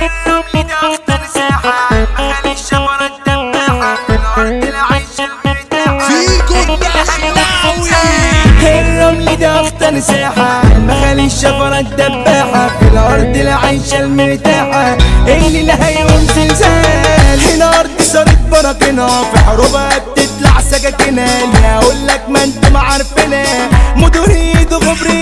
الرمل ده اخطر ساحة مخالي الشفرة الدباحة في الارض العيش المرتاحة فيكم دخلاوي الرمل ده اخطر ساحة مخالي الشفرة الدباحة في الارض العيشة المرتاحة اللي لها يوم زلزال هنا ارض صارت براكنا في حروبها بتطلع سكاكينا اللي هقول لك ما انتم عارفينها مديريد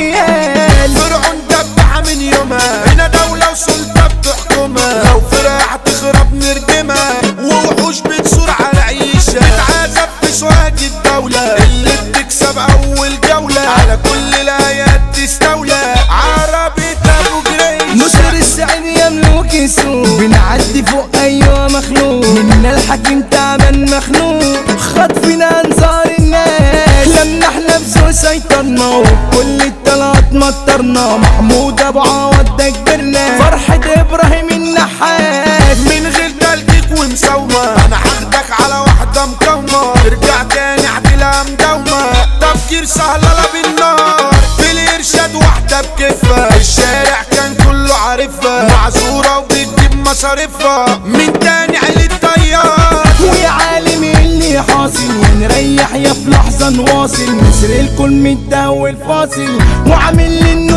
غبريال فرعون دبحة من يومها هنا دولة وسلطة بتحكمها لو فرع هتخرب نردمها ووحوش بتصور على عيشة تتعذب في سواق الدولة اللي بتكسب أول جولة على كل الآيات تستولى عربي أبو جريش نصر السعيد يملك السوق بنعدي فوق ايوه مخلوق منا الحكيم تعبان مخنوق خطفنا انظار الناس لما احنا بسوق سيطرنا وكل الطلعات مطرنا محمود ابو عوض ده كبرنا فرحة ابراهيم النحاس من غير تلقيك ومساومة أنا هاخدك على واحدة مقاومة ترجع تاني اعدلها مداومة تفكير سهلة لا بالنار في الإرشاد واحدة بكفة الشارع كان كله عارفها معذورة وبتجيب مصاريفها من تاني عيلة طيار ويا عالم اللي حاصل ونريح يا في لحظة نواصل مصر الكل متداول فاصل وعامل لي انه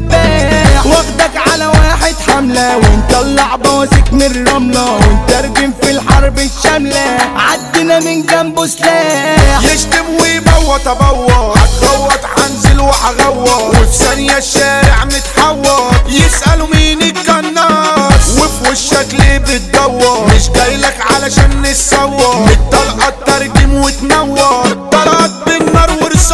الدباح واخدك على واحد حملة ونطلع بواسك من الرملة ونترجم في الحرب الشاملة عدنا من جنبه سلاح يشتم ويبوط ابوط هتغوط هنزل وهغوط وفي ثانية الشارع متحوط يسألوا مين القناص وفي وشك ليه بتدور مش جايلك علشان نتصور الطلقة ترجم وتنور طلقت بالنار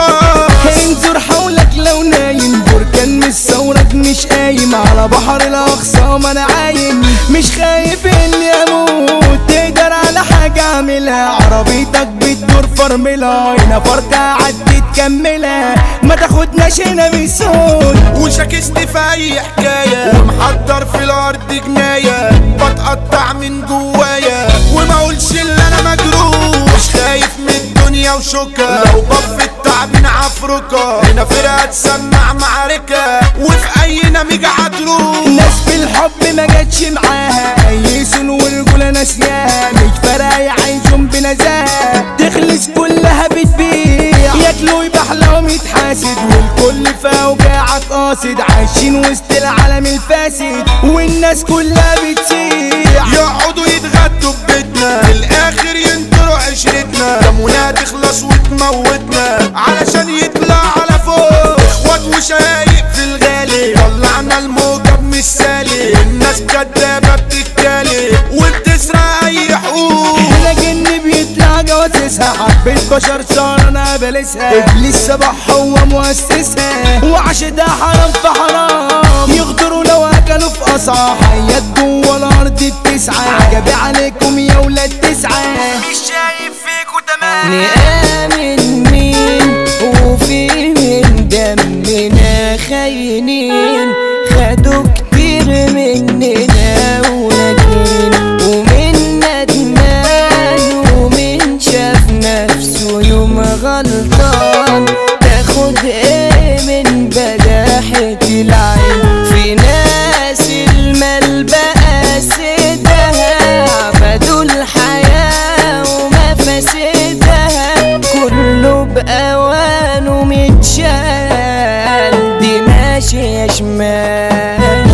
ورصاص انظر حولك لو نايم بركان مش ثورك مش قايم على بحر الاقصى ما انا عايم مش خايف اني اموت تقدر على حاجة اعملها عربيتك بتدور فرملها هنا فرقة عدت تكملها ما تاخدناش هنا بالصوت وشاكست في اي حكاية ومحضر في الارض جناية بتقطع من جوايا وما اقولش اللي انا مجروح مش خايف من الدنيا وشوكة لو بف التعبين عفركة هنا فرقة تسمع معركة وفي اي نميجة هتروح ناس بالحب ما جاتش معاها ايسون ورجولة ناسياها مش فارقة يعيشون بنزاهة تخلص كلها بتبيع ياكلوا يبحلهم يتحاسد والكل في اوجاعك قاصد عايشين وسط العالم الفاسد والناس كلها بتسيح يقعدوا يتغدوا ببيتنا الاخر ينطروا عشرتنا دمنا تخلص وتموتنا علشان يطلع على فوق اخوات وشايق في الغالي طلعنا الموجة مش سالي الناس كدابة بتتكالي وبتسرق اي حقوق هنا جن بيطلع جواسسها حبة بشر صار انا بلسها ابليس صباح هو مؤسسها وعشدها حرام في حرام يغدروا لو اكلوا في قصعة حيات جوه الارض التسعة عجبي عليكم يا ولاد تسعة مش شايف فيكوا تمام نآمن مين وفي من دمنا خاينين خدوا كتير مننا ولكن ومن ندمان ومن شاف نفسه يوم غلطان تاخد ايه من بداحة العين في ناس المال بقى سدها عبدوا الحياة ومفاسدها كله بأوانه متشال دي ماشية شمال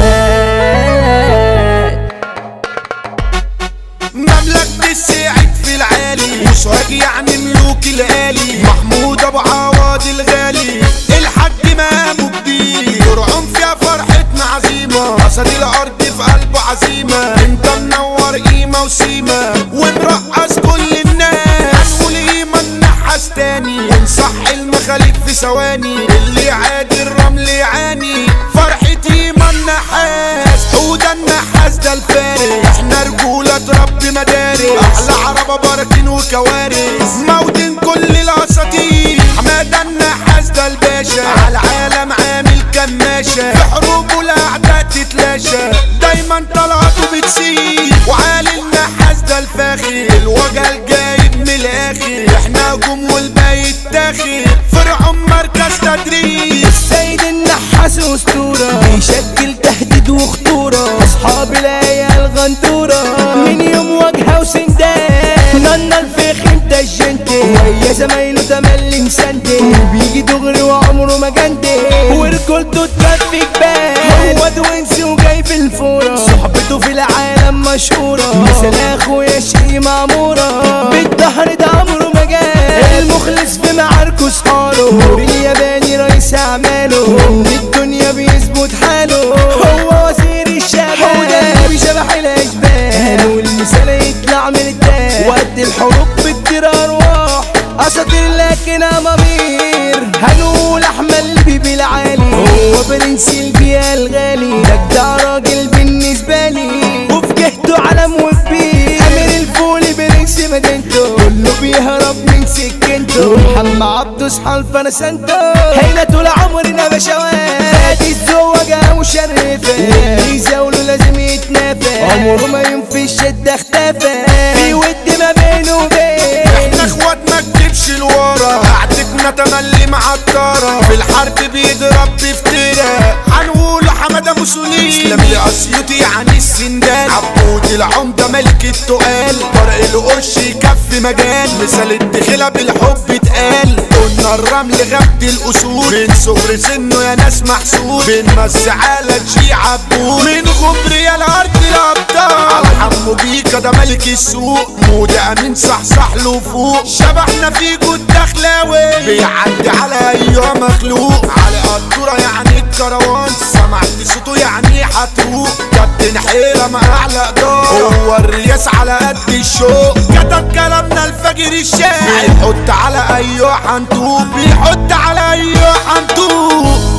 مملكة السعيد في العالي وسوهاج يعني ملوك الآلي محمود أبو عواد الغالي الحاج مامو جديد فرعون فيها فرحتنا عزيمة أسد الأرض في قلبه عزيمة انت منور قيمة وسيمة ومرقص كل الناس هنقول قيمة النحاس تاني ونصح المخاليف في ثواني اللي يعادي الرمل يعاني فرحة قيمة النحاس حوده النحاس ده الفارس احنا رجولة رب مدارس احلى عربة براكين وكوارث موتين كل الاساطير حمادة النحاس ده الباشا على العالم عامل كماشة في حروبه الاعداء تتلاشى دايما طلعته بتسيب وعالي النحاس ده الفاخر الوجه الجايب من الاخر احنا هجوم والباقي التاخر فرعون مركز تدريب السيد النحاس اسطورة بيشكل تهديد وخطورة اصحاب العيال غندورة من يوم واجهة وسندان نانا الفخ انت الجنتي ويا زمايله تملي مسندي وبيجي دغري وعمره ما جندي ورجولته تكفي جبال هو دوينسي وجايب الفورة صحبته في العالم مشهورة مثل اخويا شقي معمورة بالظهر ده عمره ما جال المخلص في معاركه صحاله نور الياباني رئيس اعماله من الدنيا بيظبط حاله هو وزير الشباب هو ده اللي شبح الاشبال والمثال يطلع من الدال وقت الحروب بتطير ارواح اساطير لكن امامير هنقول احمد البيبي العالي هو برنس البيئة الغالي ده ده راجل بالنسبة لي وفي جهته علم وكبير امير الفولي برنس مدينته كله بيهرب من سكنته محمد عبده صحى فانا سنته هنا طول عمرنا بشوات فادي الزوجة مشرفة واللي يزاوله لازم يتنافى عمره ما ينفي الشدة اختفى في ود ما بينه وبين احنا اخوات ما تجيبش لورا قعدتنا تملي معطرة في الحرب بيضرب بفترة هنقول حمادة موسولين اسلام الاسيوطي يعني السندان عبود العمدة ملك التقال طارق القرش يكفي مجال مثال الدخلة بالحب اتقال قلنا الرمل غبت الاسود من صغر سنه يا ناس محسود بنمس على تشي عبود من غبر يا الارض الابطال على حمو بيكا ده ملك السوق مودة امين صحصح له فوق شبحنا فيكو الدخلاوي بيعدي على ايها مخلوق على قدورة يعني الكروان سمعت صوته يعني هتروق كابتن حيرة مع اعلى ادار هو الرياس على قد الشوق كتب كلامنا الفجر الشاعر بيحط على ايها حنطوب بيحط على ايها حنطوب